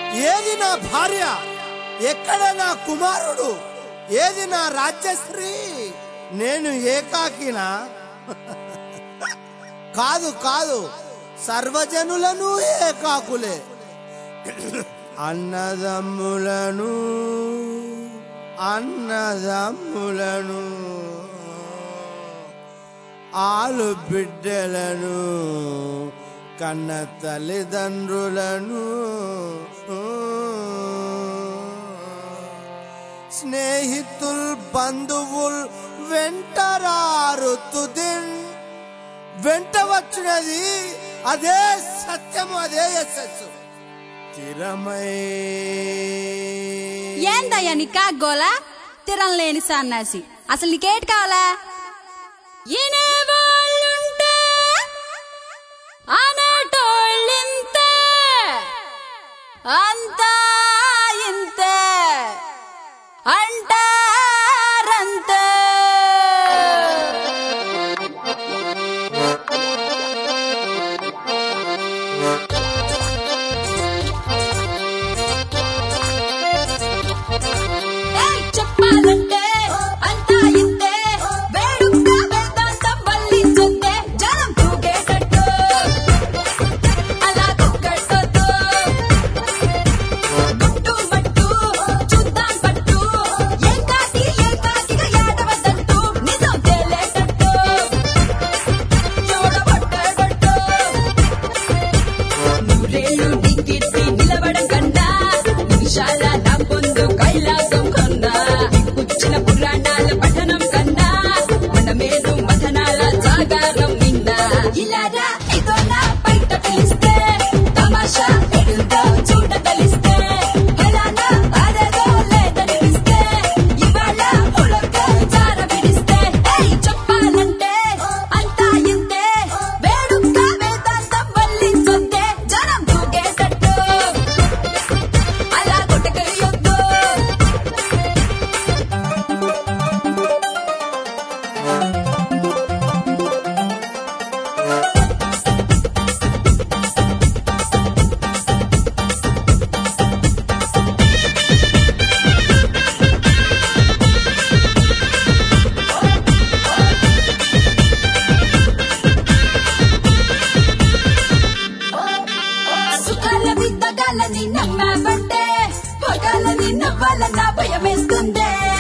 ఏది నా భార్య ఎక్కడ నా కుమారుడు ఏది నా రాజ్యశ్రీ నేను ఏకాకినా కాదు కాదు సర్వజనులను ఏకాకులే అన్నదమ్ములను అన్నదమ్ములను ఆలు బిడ్డలను కన్న తల్లిదండ్రులను స్నేహితుల్ బంధువుల్ వెంటరారు తుదిన్ వెంట వచ్చినది అదే సత్యము అదే యశస్సు స్థిరమై ఏందయ్యా నీ కాగోలా తిరం లేని సన్నాసి అసలు నీకేటి కావాలా ఇనేవాళ్ళుంటే అనటోళ్ళింతే అంతా ఇంతే అంటారంతే ఏయ్ చెప్పాలంటే అంతా ఇంతే వేడుక వేదాంతం వల్లించుందే జనం తూగేటట్టు అలా కుక్కడుతూ గుట్టు మట్టు చూద్దాం పట్టు ఏకాకి ఏకాకిగా ఏడవద్దంటూ నిజం తేలేటట్టు చూడబట్టబట్టు నూరేళ్ళు దిక్కిడిసి నిలబడం కన్నా నిమిషాల నా పొందు కైలాసం కన్నా కూర్చిన పురాణాల పఠనం కన్నా మనమేదు మథనాల జాగారం నిన్నా ఇలారా ఇదో నా బయట పిలిస్తే తమాషా ఎడుందో చూడ కలిస్తే ఫలానా అదేదో లేదనిపిస్తే ఇవాళ పులక జార విడిస్తే ఏయ్ చెప్పాలంటే అంతా ఇంతే వేడుక వేదాంతం వల్లించుందే జనం దూగేటట్టు అలా కొట్టకరియొద్దు సుఖాలని తగాలని నమ్మావంటే పగాలని నవ్వాలన్న భయమేస్తుందే